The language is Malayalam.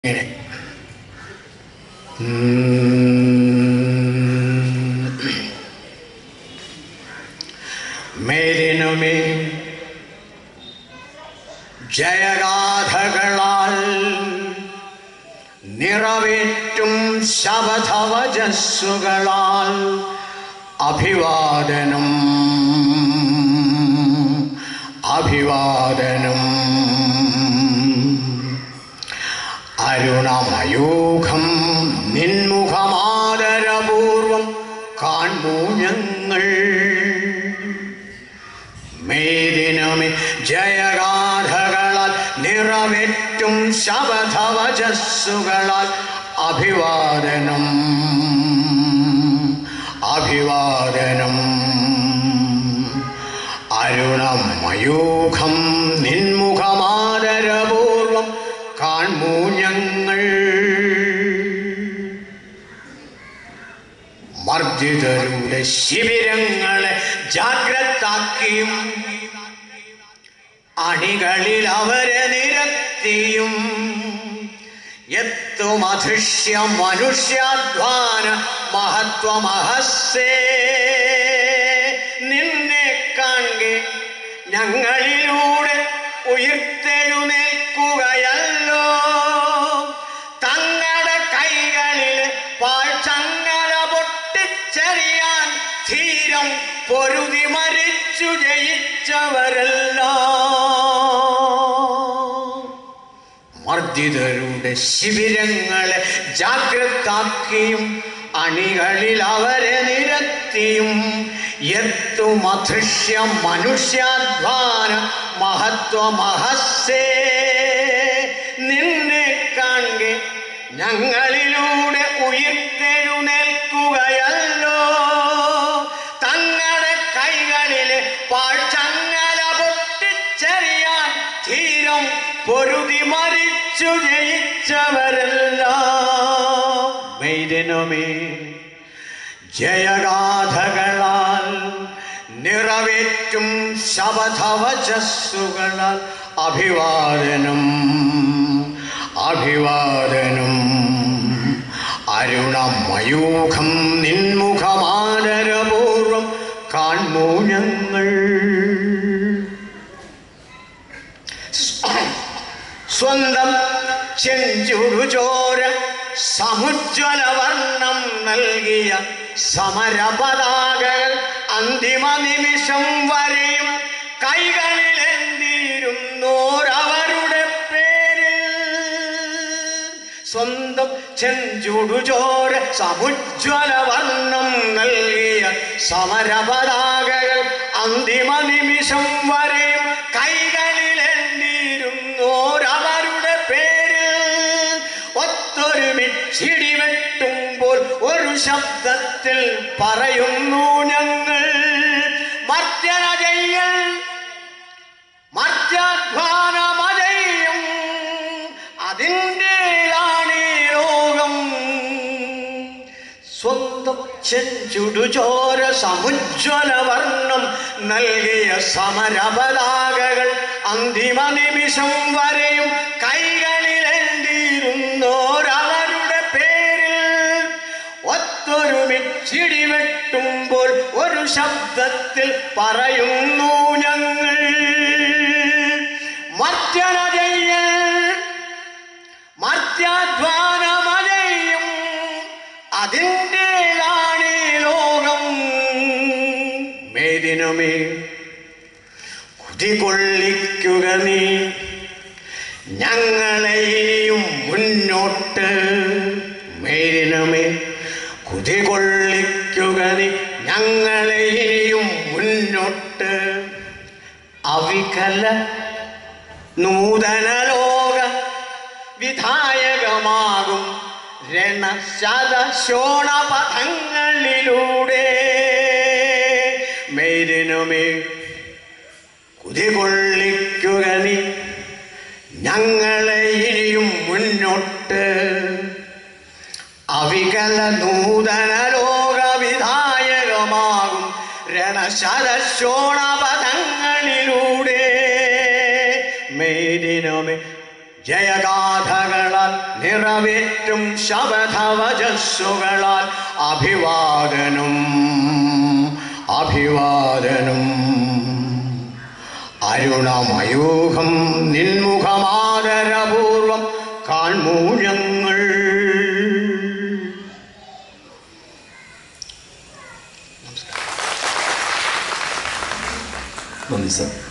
ഇങ്ങനെ മേലിനുമേ ജയഗാഥകളാൽ നിറവേറ്റും ശബധവജസ്സുകളാൽ അഭിവാദനം അഭിവാദനം അരുണമയൂഖം നിൻമുഖമാദരപൂർവം കാൺമൂ ഞങ്ങൾ മേദിനമേ ജയഗാഥകളാൽ നിറവേറ്റും ശബധവജസ്സുകളാൽ അഭിവാദനം അഭിവാദനം അരുണമയൂഖം നിൻമുഖമാദരപൂർവം കാൺമൂ ഞങ്ങൾ മർദ്ദിതരുടെ ശിബിരങ്ങളെ ജാഗ്രതാക്കിയും അണികളിൽ അവരെ നിരത്തിയും എത്തും അദൃശ്യ മനുഷ്യാധ്വാന മഹത്വമഹസ്സേ നിന്നെ കാണെ ഞങ്ങളിലൂടെ ഉയർത്തെഴുന്നേൽക്കുകയല്ലോ തങ്ങളുടെ കൈകളിൽ പാഴ്ചങ്ങല പൊട്ടിച്ചെറിയാൻ ധീരം പൊരുതി മരിച്ചു ജയിച്ചവരല്ലോ മർദ്ദിതരുടെ ശിബിരങ്ങളെ ജാഗ്രതാക്കിയും അണികളിൽ അവരെ നിരത്തിയും എത്തും അദൃശ്യ മനുഷ്യാധ്വാന മഹത്വമഹസ്സേ നിന്നെ കാണെ ഞങ്ങളിലൂടെ ഉയർത്തെഴുന്നേൽക്കുകയല്ലോ തങ്ങളുടെ കൈകളിലെ പാഴ്ചങ്ങല പൊട്ടിച്ചെറിയാൻ ധീരം പൊരുതി മരിച്ചു ജയിച്ചവരെല്ലാം മെയ്തിനുമേ ജയഗാഥകളാൽ നിറവേറ്റും ശബധവചസ്സുകളാൽ അഭിവാദനം അഭിവാദനം അരുണമയൂഖം നിൻമുഖമാദരപൂർവം കാൺമൂ ഞങ്ങൾ സ്വന്തം ചെഞ്ചുടുചോര സമുജ്വല വർണ്ണം നൽകിയ സമരപതാകകൾ അന്തിമ നിമിഷം വരെയും കൈകളിലെന്തിരുന്നോരവരുടെ പേരിൽ സ്വന്തം ചെഞ്ചുടുചോര സമുജ്വല വർണ്ണം നൽകിയ സമരപതാകകൾ അന്തിമ നിമിഷം വരെയും കൈകളിലെന്തിരുന്നോരവരുടെ പേരിൽ ഒത്തൊരുമിച്ചിടിവെട്ടുമ്പോൾ ഒരു ശബ്ദത്തിൽ പറയുന്നു ഞങ്ങൾ മർത്യന ചെയ്യൽ മർത്യധ്വാനമതയും അതിൻ്റെതാണ് ഈ ലോകം സ്വന്തം ചെഞ്ചുടുചോര സമുജ്വല വർണ്ണം നൽകിയ സമരപതാകകൾ അന്തിമ നിമിഷം വരെയും കൈകളിലെന്തിരുന്നോരവരുടെ പേരിൽ ഒത്തൊരുമിച്ചിടിവെട്ടുമ്പോൾ ഒരു ശബ്ദത്തിൽ പറയുന്നു ഞങ്ങൾ മർത്യന ചെയ്യൽ മർത്യാധ്വാനമതയും അതിൻ്റെതാണ് ഈ ലോകം മേദിനമേ കുതികൊള്ളിക്കുക നീ ഞങ്ങളെ ഇനിയും മുന്നോട്ട് മേദിനമേ കുതികൊള്ളിക്കുക നീ ഞങ്ങളെ ഇനിയും മുന്നോട്ട് അവികല നൂതന ലോക വിധായകമാകും രണശതശോണപഥങ്ങളിലൂടെ മേരിനുമേ കുതികൊള്ളിക്കുക നീ ഞങ്ങളെ ഇനിയും മുന്നോട്ട് അവികല നൂതന ലോക വിധായകമാകും രണശതശോണപഥങ്ങളിലൂടെ മേരിനുമേ ജയഗാഥകളാൽ നിറവേറ്റും ശബദവജസ്സുകളാൽ അഭിവാദനം അഭിവാദനം അരുണമയൂഖം നിൻമുഖമാദരപൂർവം കാൺമൂ ഞങ്ങൾ നന്ദി സാർ